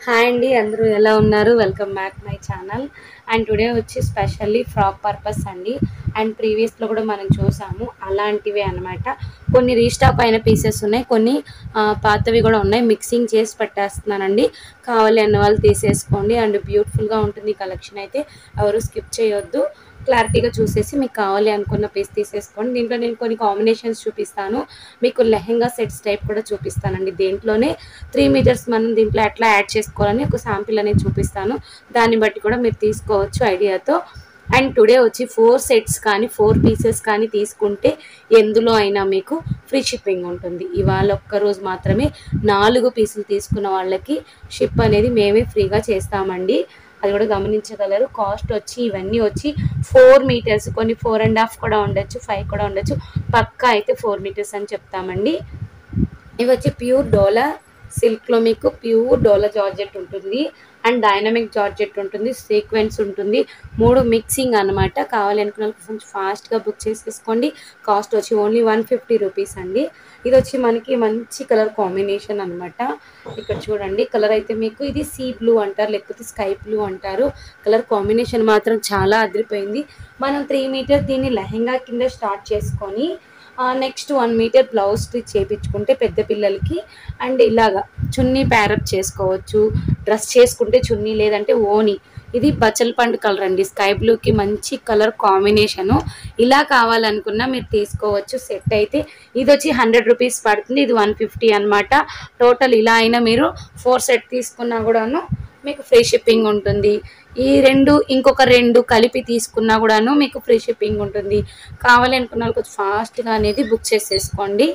hi అండి అందరూ ఎలా ఉన్నారు welcome back my channel and today వచ్చి స్పెషల్లీ ఫ్రాక్ పర్పస్ అండి అండ్ ప్రీవియస్లో కూడా మనం చూసాము అలాంటివి అన్నమాట కొన్ని రీస్టాక్ అయిన పీసెస్ ఉన్నాయి కొన్ని ఆ, పాతవి కూడా ఉన్నాయి మిక్సింగ్ చేసి పెట్టేస్తున్నానండి కావాలి అన్న వాళ్ళు తీసేసుకోండి అండ్ బ్యూటిఫుల్గా ఉంటుంది ఈ కలెక్షన్ అయితే ఎవరు స్కిప్ చేయొద్దు క్లారిటీగా చూసేసి మీకు కావాలి అనుకున్న పీస్ తీసేసుకోండి దీంట్లో నేను కొన్ని కాంబినేషన్స్ చూపిస్తాను మీకు లెహెంగా సెట్స్ టైప్ కూడా చూపిస్తానండి దేంట్లోనే త్రీ మీటర్స్ మనం దీంట్లో ఎట్లా యాడ్ చేసుకోవాలని ఒక శాంపిల్ అనేది చూపిస్తాను దాన్ని బట్టి కూడా మీరు తీసుకోవచ్చు ఐడియాతో అండ్ టుడే వచ్చి ఫోర్ సెట్స్ కానీ ఫోర్ పీసెస్ కానీ తీసుకుంటే ఎందులో అయినా మీకు ఫ్రీ షిప్పింగ్ ఉంటుంది ఇవాళ ఒక్క రోజు మాత్రమే నాలుగు పీసులు తీసుకున్న వాళ్ళకి షిప్ అనేది మేమే ఫ్రీగా చేస్తామండి అది కూడా గమనించగలరు కాస్ట్ వచ్చి ఇవన్నీ వచ్చి ఫోర్ మీటర్స్ కొన్ని ఫోర్ అండ్ హాఫ్ కూడా ఉండొచ్చు ఫైవ్ కూడా ఉండొచ్చు పక్కా అయితే ఫోర్ మీటర్స్ అని చెప్తామండి ఇవి వచ్చి ప్యూర్ డోలా సిల్క్లో మీకు ప్యూర్ డోలా జార్జెట్ ఉంటుంది అండ్ డైనమిక్ జార్జెట్ ఉంటుంది సీక్వెన్స్ ఉంటుంది మూడు మిక్సింగ్ అనమాట కావాలి అనుకున్న వాళ్ళకి కొంచెం ఫాస్ట్గా బుక్ చేసేసుకోండి కాస్ట్ వచ్చి ఓన్లీ వన్ ఫిఫ్టీ రూపీస్ అండి ఇది వచ్చి మనకి మంచి కలర్ కాంబినేషన్ అనమాట ఇక్కడ చూడండి కలర్ అయితే మీకు ఇది సీ బ్లూ అంటారు లేకపోతే స్కై బ్లూ అంటారు కలర్ కాంబినేషన్ మాత్రం చాలా అదిరిపోయింది మనం త్రీ మీటర్ దీన్ని లెహెంగా కింద స్టార్ట్ చేసుకొని next one metre blouse stitch చేయించుకుంటే పెద్ద పిల్లలకి అండ్ ఇలాగా చున్నీ ప్యారప్ చేసుకోవచ్చు డ్రెస్ చేసుకుంటే చున్నీ లేదంటే ఓని ఇది బచల్ పండు కలర్ అండి స్కై బ్లూకి మంచి కలర్ కాంబినేషను ఇలా కావాలనుకున్నా మీరు తీసుకోవచ్చు సెట్ అయితే ఇది వచ్చి హండ్రెడ్ రూపీస్ పడుతుంది ఇది వన్ ఫిఫ్టీ అనమాట టోటల్ ఇలా అయినా మీరు ఫోర్ సెట్ తీసుకున్నా కూడాను మీకు ఫ్రీ షిప్పింగ్ ఉంటుంది ఈ రెండు ఇంకొక రెండు కలిపి తీసుకున్నా కూడాను మీకు ఫ్రీ షిప్పింగ్ ఉంటుంది కావాలి అనుకున్న వాళ్ళు కొంచెం ఫాస్ట్గా అనేది బుక్ చేసేసుకోండి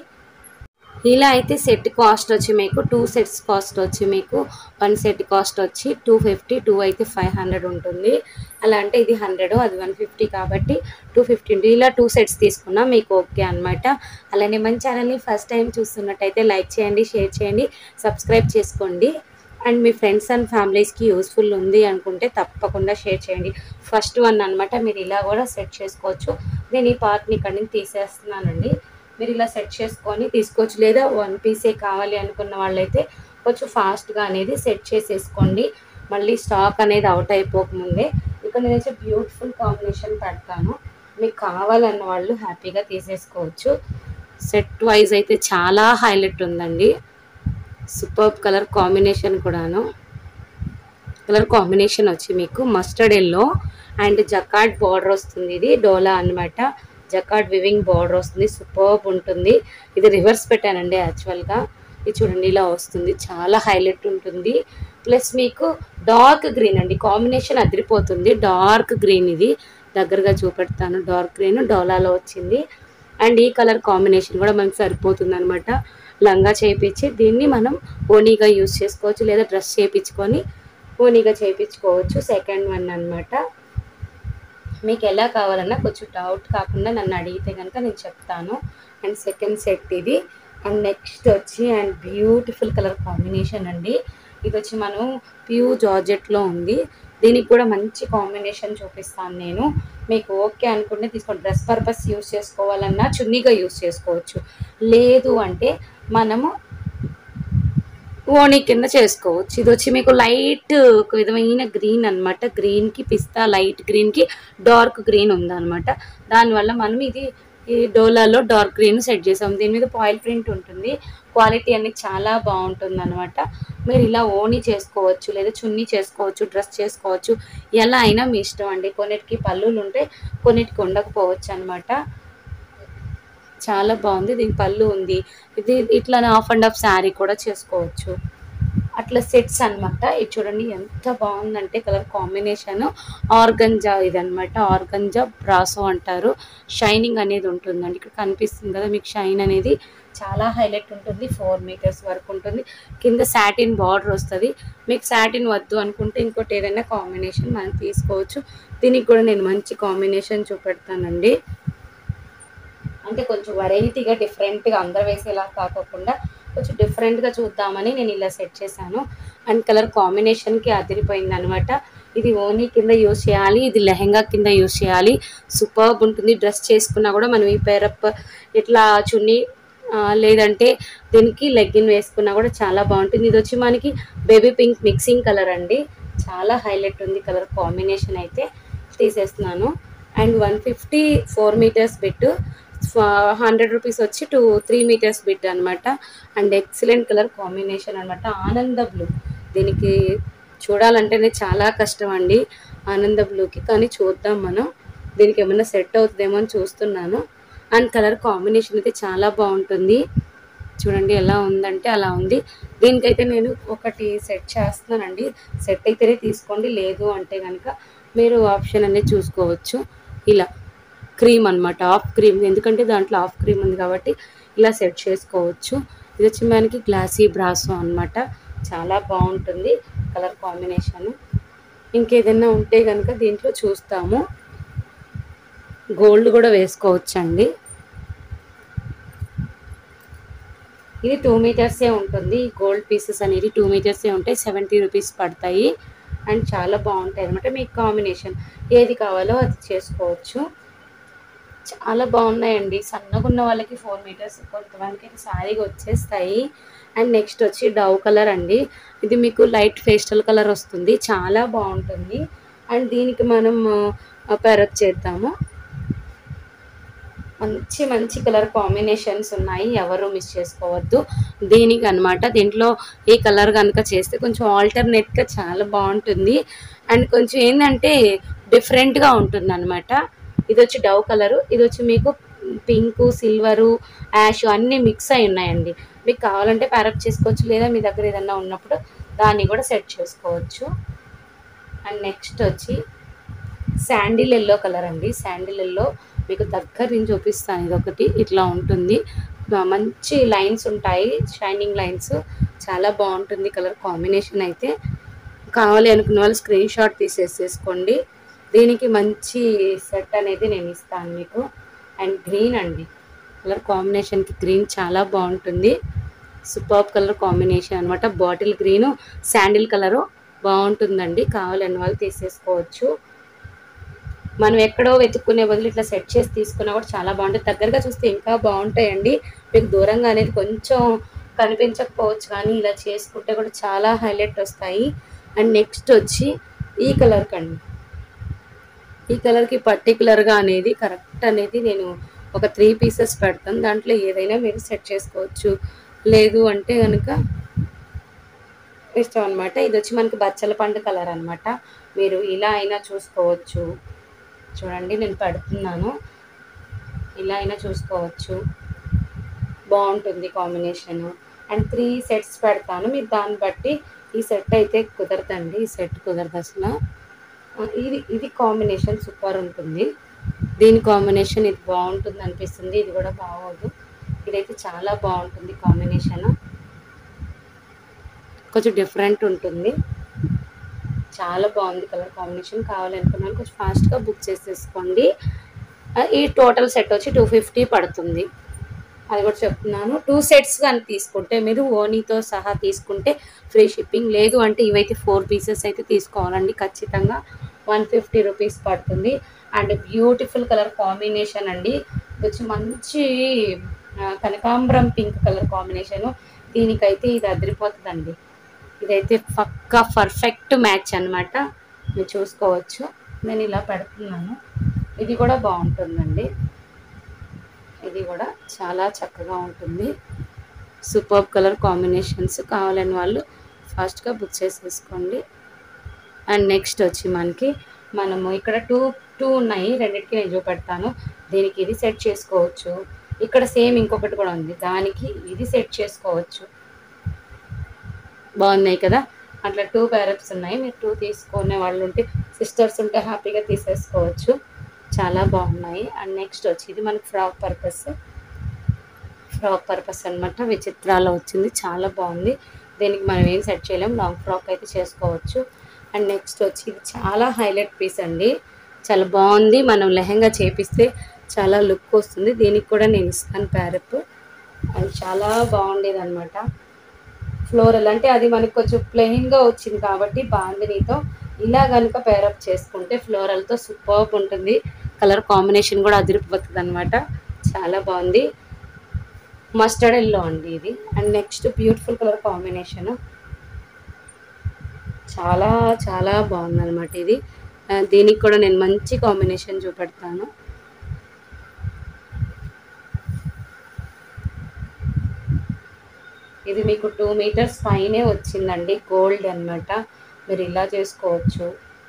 ఇలా అయితే సెట్ కాస్ట్ వచ్చి మీకు టూ సెట్స్ కాస్ట్ వచ్చి మీకు వన్ సెట్ కాస్ట్ వచ్చి టూ ఫిఫ్టీ టూ అయితే ఫైవ్ హండ్రెడ్ ఉంటుంది అలా అంటే ఇది హండ్రెడ్ అది వన్ ఫిఫ్టీ కాబట్టి టూ ఫిఫ్టీ ఉంటుంది ఇలా టూ సెట్స్ తీసుకున్నా మీకు ఓకే అనమాట అలానే మన ఛానల్ని ఫస్ట్ టైం చూస్తున్నట్టయితే లైక్ చేయండి షేర్ చేయండి సబ్స్క్రైబ్ చేసుకోండి అండ్ మీ ఫ్రెండ్స్ అండ్ ఫ్యామిలీస్కి యూస్ఫుల్ ఉంది అనుకుంటే తప్పకుండా షేర్ చేయండి ఫస్ట్ వన్ అనమాట మీరు ఇలా కూడా సెట్ చేసుకోవచ్చు నేను ఈ పార్ట్ని ఇక్కడ నుంచి తీసేస్తున్నానండి మీరు ఇలా సెట్ చేసుకొని తీసుకోవచ్చు లేదా వన్ పీసే కావాలి అనుకున్న వాళ్ళైతే కొంచెం ఫాస్ట్గా అనేది సెట్ చేసేసుకోండి మళ్ళీ స్టాక్ అనేది అవుట్ అయిపోకముందే ఇక్కడ నేనైతే బ్యూటిఫుల్ కాంబినేషన్ పెడతాను మీకు కావాలన్న వాళ్ళు హ్యాపీగా తీసేసుకోవచ్చు సెట్ వైజ్ అయితే చాలా హైలైట్ ఉందండి సూపర్ కలర్ కాంబినేషన్ కూడాను కలర్ కాంబినేషన్ వచ్చి మీకు mustard yellow and jacquard border వస్తుంది ఇది డోలా అన్నమాట జకాట్ వివింగ్ బార్డర్ వస్తుంది సూపర్బ్ ఉంటుంది ఇది రివర్స్ పెట్టానండి యాక్చువల్గా ఇది చూడండి ఇలా వస్తుంది చాలా హైలైట్ ఉంటుంది ప్లస్ మీకు డార్క్ గ్రీన్ అండి కాంబినేషన్ అదిరిపోతుంది డార్క్ గ్రీన్ ఇది దగ్గరగా చూపెడతాను డార్క్ గ్రీన్ డోలాలో వచ్చింది అండ్ ఈ కలర్ కాంబినేషన్ కూడా మనకు సరిపోతుంది అనమాట లంగా చేయించి దీన్ని మనం ఓనీగా యూస్ చేసుకోవచ్చు లేదా డ్రెస్ చేయించుకొని ఓనీగా చేయించుకోవచ్చు సెకండ్ వన్ అన్నమాట మీకు ఎలా కావాలన్నా కొంచెం డౌట్ కాకుండా నన్ను అడిగితే కనుక నేను చెప్తాను అండ్ సెకండ్ సెట్ ఇది అండ్ నెక్స్ట్ వచ్చి అండ్ బ్యూటిఫుల్ కలర్ కాంబినేషన్ అండి ఇది వచ్చి మనం ప్యూర్ జార్జెట్లో ఉంది దీనికి కూడా మంచి కాంబినేషన్ చూపిస్తాను నేను మీకు ఓకే అనుకుంటే తీసుకోండి డ్రెస్ పర్పస్ యూస్ చేసుకోవాలన్నా చున్నీగా యూస్ చేసుకోవచ్చు లేదు అంటే మనము ఓణి కింద చేసుకోవచ్చు ఇది వచ్చి మీకు లైట్ ఒక విధమైన గ్రీన్ అనమాట గ్రీన్కి పిస్తా లైట్ గ్రీన్కి డార్క్ గ్రీన్ ఉందన్నమాట దానివల్ల మనం ఇది ఈ డోలాలో డార్క్ గ్రీన్ సెట్ చేసాం దీని మీద పాయిల్ ప్రింట్ ఉంటుంది క్వాలిటీ అనేది చాలా బాగుంటుంది అనమాట మీరు ఇలా ఓని చేసుకోవచ్చు లేదా చున్నీ చేసుకోవచ్చు డ్రెస్ చేసుకోవచ్చు ఎలా అయినా మీ ఇష్టం అండి కొన్నిటికి పళ్ళులు ఉంటే కొన్నిటికి ఉండకపోవచ్చు అనమాట చాలా బాగుంది దీని పళ్ళు ఉంది ఇది ఇట్లా హాఫ్ అండ్ హాఫ్ శారీ కూడా చేసుకోవచ్చు అట్లా సెట్స్ అన్నమాట ఇది చూడండి ఎంత బాగుందంటే కలర్ కాంబినేషన్ ఆర్గంజా ఇదనమాట ఆర్గంజా బ్రాసో అంటారు షైనింగ్ అనేది ఉంటుందండి ఇక్కడ కనిపిస్తుంది కదా మీకు షైన్ అనేది చాలా హైలైట్ ఉంటుంది ఫోర్ మీటర్స్ వరకు ఉంటుంది కింద సాటిన్ బార్డర్ వస్తుంది మీకు సాటిన్ వద్దు అనుకుంటే ఇంకోటి ఏదైనా కాంబినేషన్ మనం తీసుకోవచ్చు దీనికి కూడా నేను మంచి కాంబినేషన్ చూపెడతానండి అంటే కొంచెం వెరైటీగా డిఫరెంట్గా అందరు వేసేలా కాకోకుండా కొంచెం డిఫరెంట్గా చూద్దామని నేను ఇలా సెట్ చేశాను అండ్ కలర్ కాంబినేషన్కి అదిరిపోయింది అనమాట ఇది ఓనీ కింద యూస్ చేయాలి ఇది లెహెంగా కింద యూస్ చేయాలి సూపర్బ్ ఉంటుంది డ్రెస్ చేసుకున్నా కూడా మనం ఈ పేరప్ ఇట్లా చున్నీ ఆ, లేదంటే దీనికి లెగ్గిన్ వేసుకున్నా కూడా చాలా బాగుంటుంది ఇది వచ్చి మనకి బేబీ పింక్ మిక్సింగ్ కలర్ అండి చాలా హైలైట్ ఉంది కలర్ కాంబినేషన్ అయితే తీసేస్తున్నాను and one fifty four metres bit hundred rupees వచ్చి టూ త్రీ మీటర్స్ బిట్ అనమాట అండ్ ఎక్సలెంట్ కలర్ కాంబినేషన్ అనమాట ఆనంద బ్లూ దీనికి చూడాలంటేనే చాలా కష్టం అండి ఆనంద బ్లూకి కానీ చూద్దాం మనం దీనికి ఏమైనా సెట్ అవుతుందేమో అని చూస్తున్నాను అండ్ కలర్ కాంబినేషన్ అయితే చాలా బాగుంటుంది చూడండి ఎలా ఉందంటే అలా ఉంది దీనికైతే నేను ఒకటి సెట్ చేస్తున్నానండి సెట్ అయితేనే తీసుకోండి లేదు అంటే కనుక మీరు ఆప్షన్ అనేది చూసుకోవచ్చు ఇలా క్రీమ్ అన్నమాట ఆఫ్ క్రీమ్ ఎందుకంటే దాంట్లో ఆఫ్ క్రీమ్ ఉంది కాబట్టి ఇలా సెట్ చేసుకోవచ్చు ఇది వచ్చి మనకి గ్లాసీ బ్రాసో అన్నమాట చాలా బాగుంటుంది కలర్ కాంబినేషన్ ఇంకేదైనా ఉంటే కనుక దీంట్లో చూస్తాము గోల్డ్ కూడా వేసుకోవచ్చండి ఇది టూ మీటర్సే ఉంటుంది ఈ గోల్డ్ పీసెస్ అనేది టూ మీటర్సే ఉంటాయి సెవెంటీ రూపీస్ పడతాయి అండ్ చాలా బాగుంటాయి అనమాట మీకు కాంబినేషన్ ఏది కావాలో అది చేసుకోవచ్చు చాలా బాగున్నాయండి సన్నగా ఉన్న వాళ్ళకి ఫోర్ మీటర్స్ కొంతమందికి అయితే సారీగా వచ్చేస్తాయి అండ్ నెక్స్ట్ వచ్చి డవ్ కలర్ అండి ఇది మీకు లైట్ పేస్టల్ కలర్ వస్తుంది చాలా బాగుంటుంది అండ్ దీనికి మనం పెరప్ చేద్దాము మంచి మంచి కలర్ కాంబినేషన్స్ ఉన్నాయి ఎవరు మిస్ చేసుకోవద్దు దీనికి అనమాట దీంట్లో ఈ కలర్ కనుక చేస్తే కొంచెం ఆల్టర్నేట్గా చాలా బాగుంటుంది అండ్ కొంచెం ఏంటంటే డిఫరెంట్గా ఉంటుంది అనమాట ఇది వచ్చి డవ్ కలరు ఇది వచ్చి మీకు పింక్ సిల్వరు యాష్ అన్నీ మిక్స్ అయి ఉన్నాయండి మీకు కావాలంటే ప్యారప్ చేసుకోవచ్చు లేదా మీ దగ్గర ఏదన్నా ఉన్నప్పుడు దాన్ని కూడా సెట్ చేసుకోవచ్చు అండ్ నెక్స్ట్ వచ్చి శాండిల్ ఎల్లో కలర్ అండి శాండిల్ ఎల్లో మీకు దగ్గర నుంచి చూపిస్తాను ఇది ఒకటి ఇట్లా ఉంటుంది బా- మంచి లైన్స్ ఉంటాయి షైనింగ్ లైన్స్ చాలా బాగుంటుంది కలర్ కాంబినేషన్ అయితే కావాలి అనుకున్న వాళ్ళు స్క్రీన్ షాట్ తీసేసేసుకోండి దీనికి మంచి సెట్ అనేది నేను ఇస్తాను మీకు అండ్ గ్రీన్ అండి కలర్ కాంబినేషన్కి గ్రీన్ చాలా బాగుంటుంది సూపర్ కలర్ కాంబినేషన్ అనమాట బాటిల్ గ్రీన్ శాండిల్ కలరు బాగుంటుందండి కావాలని వాళ్ళు తీసేసుకోవచ్చు మనం ఎక్కడో వెతుక్కునే బదులు ఇట్లా సెట్ చేసి తీసుకున్నా కూడా చాలా బాగుంటుంది దగ్గరగా చూస్తే ఇంకా బాగుంటాయండి మీకు దూరంగా అనేది కొంచెం కనిపించకపోవచ్చు కానీ ఇలా చేసుకుంటే కూడా చాలా హైలైట్ వస్తాయి అండ్ నెక్స్ట్ వచ్చి ఈ కలర్ కండి ఈ కలర్కి పర్టికులర్గా అనేది కరెక్ట్ అనేది నేను ఒక త్రీ పీసెస్ పెడతాను దాంట్లో ఏదైనా మీరు సెట్ చేసుకోవచ్చు లేదు అంటే కనుక ఇష్టం అనమాట ఇది వచ్చి మనకి బచ్చల పండు కలర్ అనమాట మీరు ఇలా అయినా చూసుకోవచ్చు చూడండి నేను పెడుతున్నాను ఇలా అయినా చూసుకోవచ్చు బాగుంటుంది కాంబినేషన్ అండ్ త్రీ సెట్స్ పెడతాను మీరు దాన్ని బట్టి ఈ సెట్ అయితే కుదరదండి ఈ సెట్ కుదరదు అసలు ఆ, ఇది ఇది కాంబినేషన్ సూపర్ ఉంటుంది దీని కాంబినేషన్ ఇది బాగుంటుంది అనిపిస్తుంది ఇది కూడా బాగోదు ఇదైతే చాలా బాగుంటుంది కాంబినేషన్ కొంచెం డిఫరెంట్ ఉంటుంది చాలా బాగుంది కలర్ కాంబినేషన్ కావాలనుకున్నాను కొంచెం ఫాస్ట్గా బుక్ చేసేసుకోండి ఆ, ఈ టోటల్ సెట్ వచ్చి టూ ఫిఫ్టీ పడుతుంది అది కూడా చెప్తున్నాను టూ సెట్స్ కానీ తీసుకుంటే మీరు ఓనీతో సహా తీసుకుంటే ఫ్రీ షిప్పింగ్ లేదు అంటే ఇవైతే ఫోర్ పీసెస్ అయితే తీసుకోవాలండి ఖచ్చితంగా వన్ ఫిఫ్టీ రూపీస్ పడుతుంది అండ్ బ్యూటిఫుల్ కలర్ కాంబినేషన్ అండి ఇది వచ్చి మంచి ఆ, కనకాంబరం పింక్ కలర్ కాంబినేషను దీనికైతే ఇది అదిరిపోతుందండి ఇదైతే పక్కా పర్ఫెక్ట్ మ్యాచ్ అన్నమాట మీరు చూసుకోవచ్చు నేను ఇలా పెడుతున్నాను ఇది కూడా బాగుంటుందండి ఇది కూడా చాలా చక్కగా ఉంటుంది సూపర్ కలర్ కాంబినేషన్స్ కావాలని వాళ్ళు ఫాస్ట్గా బుక్ చేసేసుకోండి అండ్ నెక్స్ట్ వచ్చి మనకి మనము ఇక్కడ టూ టూ ఉన్నాయి రెండింటికి నేను చూపెడతాను దీనికి ఇది సెట్ చేసుకోవచ్చు ఇక్కడ సేమ్ ఇంకొకటి కూడా ఉంది దానికి ఇది సెట్ చేసుకోవచ్చు బాగున్నాయి కదా అట్లా టూ ప్యారప్స్ ఉన్నాయి మీరు టూ తీసుకునే వాళ్ళు ఉంటే సిస్టర్స్ ఉంటే హ్యాపీగా తీసేసుకోవచ్చు చాలా బాగున్నాయి అండ్ నెక్స్ట్ వచ్చి ఇది మనకి ఫ్రాక్ పర్పస్ ఫ్రాక్ పర్పస్ అన్నమాట విచిత్రాలో వచ్చింది చాలా బాగుంది దీనికి మనం ఏం సెట్ చేయలేం లాంగ్ ఫ్రాక్ అయితే చేసుకోవచ్చు అండ్ నెక్స్ట్ వచ్చి ఇది చాలా హైలైట్ పీస్ అండి చాలా బాగుంది మనం లెహంగా చేపిస్తే చాలా లుక్ వస్తుంది దీనికి కూడా నేను ఇస్తాను ప్యారప్ అది చాలా బాగుండేది అనమాట ఫ్లోరల్ అంటే అది మనకు కొంచెం ప్లెయిన్గా వచ్చింది కాబట్టి బాందినీతో ఇలా కనుక పేరప్ చేసుకుంటే ఫ్లోరల్తో సూపర్బ్ ఉంటుంది కలర్ కాంబినేషన్ కూడా అదిరిపోతుంది అనమాట చాలా బాగుంది మస్టర్డ్ ఎల్లో అండి ఇది and next beautiful colour combination చాలా చాలా బాగుంది అనమాట ఇది ఆ, దీనికి కూడా నేను మంచి కాంబినేషన్ చూపెడతాను ఇది మీకు టూ మీటర్స్ పైనే వచ్చిందండి గోల్డ్ అన్నమాట మీరు ఇలా చేసుకోవచ్చు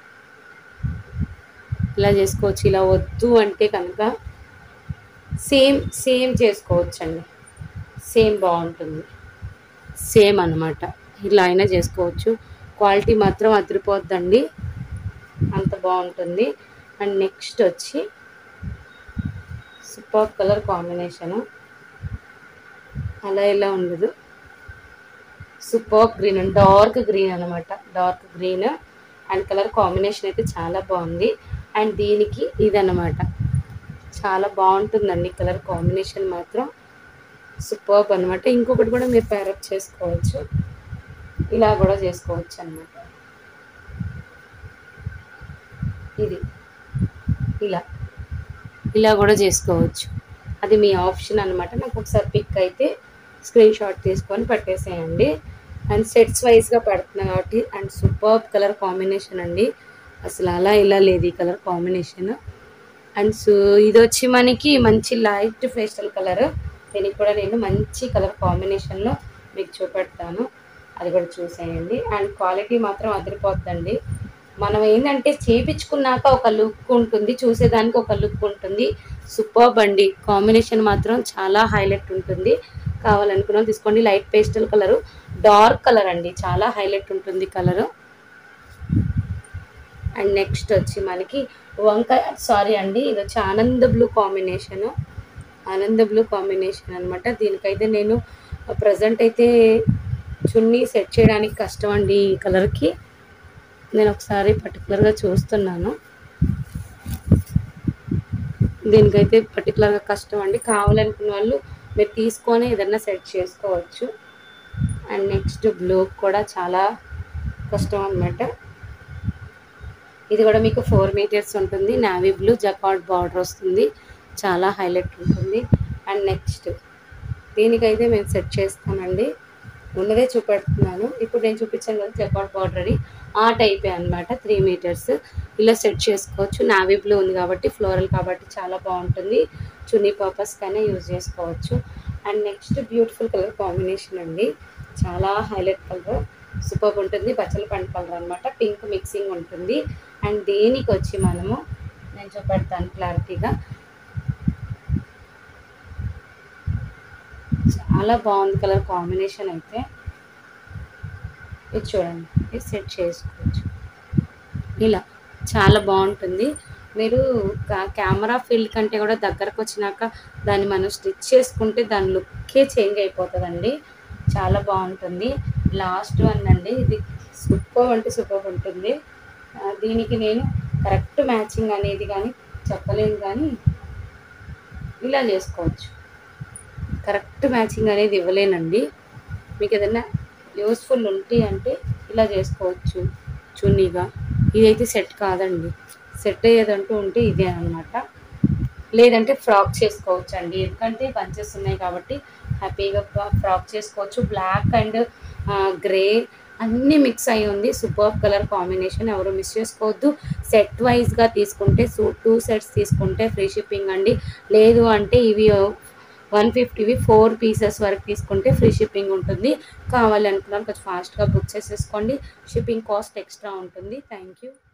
ఇలా చేసుకోవచ్చు ఇలా వద్దు అంటే కనుక సేమ్ సేమ్ చేసుకోవచ్చండి సేమ్ బాగుంటుంది సేమ్ అన్నమాట ఇలా అయినా చేసుకోవచ్చు క్వాలిటీ మాత్రం అదిరిపోద్దండి అంత బాగుంటుంది అండ్ నెక్స్ట్ వచ్చి సూపర్ కలర్ కాంబినేషను అలా ఇలా ఉండదు సూపర్ గ్రీన్ డార్క్ గ్రీన్ అనమాట dark green and colour combination అయితే చాలా బాగుంది అండ్ దీనికి ఇదన్నమాట చాలా బాగుంటుందండి కలర్ కాంబినేషన్ మాత్రం సూపర్ అనమాట ఇంకొకటి కూడా మీరు ప్యారప్ చేసుకోవచ్చు ఇలా కూడా చేసుకోవచ్చు అనమాట ఇది ఇలా ఇలా కూడా చేసుకోవచ్చు అది మీ ఆప్షన్ అనమాట నాకు ఒకసారి పిక్ అయితే స్క్రీన్ షాట్ తీసుకొని పెట్టేసేయండి అండ్ సెట్స్ వైజ్గా పెడుతున్నా కాబట్టి అండ్ సూపర్ కలర్ కాంబినేషన్ అండి అసలు అలా ఇలా లేదు ఈ కలర్ కాంబినేషన్ అండ్ సో ఇది వచ్చి మనకి మంచి లైట్ ఫేషియల్ కలర్ దీనికి కూడా నేను మంచి కలర్ కాంబినేషన్లో మీకు చూపెడతాను అది కూడా చూసేయండి అండ్ క్వాలిటీ మాత్రం అదిరిపోద్దండి మనం ఏంటంటే చేపించుకున్నాక ఒక లుక్ ఉంటుంది చూసేదానికి ఒక లుక్ ఉంటుంది సూపర్ అండి కాంబినేషన్ మాత్రం చాలా హైలైట్ ఉంటుంది కావాలనుకున్నాం తీసుకోండి light pastel colour dark colour అండి చాలా హైలైట్ ఉంటుంది కలరు అండ్ నెక్స్ట్ వచ్చి మనకి వంకాయ సారీ అండి ఇది వచ్చి Ananda blue combination Ananda blue combination అనమాట దీనికైతే నేను ప్రజెంట్ అయితే చున్నీ సెట్ చేయడానికి కష్టం అండి ఈ కలర్కి నేను ఒకసారి పర్టికులర్గా చూస్తున్నాను దీనికైతే పర్టికులర్గా కష్టం అండి కావాలనుకున్న వాళ్ళు మీరు తీసుకొని ఏదన్నా సెట్ చేసుకోవచ్చు అండ్ నెక్స్ట్ బ్లూ కూడా చాలా కష్టం అనమాట ఇది కూడా మీకు ఫోర్ మీటర్స్ ఉంటుంది నావీ బ్లూ జకాట్ బార్డర్ వస్తుంది చాలా హైలైట్ ఉంటుంది అండ్ నెక్స్ట్ దీనికైతే మేము సెట్ చేస్తామండి ఉన్నదే చూపెడుతున్నాను ఇప్పుడు నేను చూపించాను కదా జకాట్ బార్డర్ అని ఆ టైపే అనమాట త్రీ మీటర్స్ ఇలా సెట్ చేసుకోవచ్చు నావీ బ్లూ ఉంది కాబట్టి ఫ్లోరల్ కాబట్టి చాలా బాగుంటుంది చున్నీ పర్పస్కైనా యూజ్ చేసుకోవచ్చు and next beautiful colour combination అండి చాలా హైలైట్ కలర్ సూపర్ ఉంటుంది బచ్చల పండు కలర్ అనమాట పింక్ మిక్సింగ్ ఉంటుంది అండ్ దీనికి వచ్చి మనము నేను చూపెడతాను క్లారిటీగా చాలా బాగుంది కలర్ కాంబినేషన్ అయితే ఇది చూడండి ఇది సెట్ చేసుకోవచ్చు ఇలా చాలా బాగుంటుంది మీరు కా- కెమెరా ఫీల్డ్ కంటే కూడా దగ్గరకు వచ్చినాక దాన్ని మనం స్టిచ్ చేసుకుంటే దాని లుక్కే చేంజ్ అయిపోతుందండి చాలా బాగుంటుంది లాస్ట్ వన్ అండి ఇది సూపర్ అంటే సూపర్ ఉంటుంది ఆ, దీనికి నేను కరెక్ట్ మ్యాచింగ్ అనేది కానీ చెప్పలేను కానీ ఇలా చేసుకోవచ్చు కరెక్ట్ మ్యాచింగ్ అనేది ఇవ్వలేనండి మీకు ఏదైనా యూస్ఫుల్ ఉంటే అంటే ఇలా చేసుకోవచ్చు చున్నీగా ఇదైతే సెట్ కాదండి సెట్ అయ్యేదంటూ ఉంటే ఇదే అనమాట లేదంటే ఫ్రాక్ చేసుకోవచ్చు అండి ఎందుకంటే బంచెస్ ఉన్నాయి కాబట్టి హ్యాపీగా ఫ్రాక్ చేసుకోవచ్చు బ్లాక్ అండ్ గ్రే అన్నీ మిక్స్ అయి ఉంది సూపర్ కలర్ కాంబినేషన్ ఎవరు మిస్ చేసుకోవద్దు సెట్ వైజ్గా తీసుకుంటే సూ టూ సెట్స్ తీసుకుంటే ఫ్రీ షిప్పింగ్ అండి లేదు అంటే ఇవి వన్ ఫిఫ్టీవి ఫోర్ పీసెస్ వరకు తీసుకుంటే ఫ్రీ షిప్పింగ్ ఉంటుంది కావాలి అనుకున్నాను కొంచెం ఫాస్ట్గా బుక్ చేసేసుకోండి షిప్పింగ్ కాస్ట్ ఎక్స్ట్రా ఉంటుంది థ్యాంక్ యూ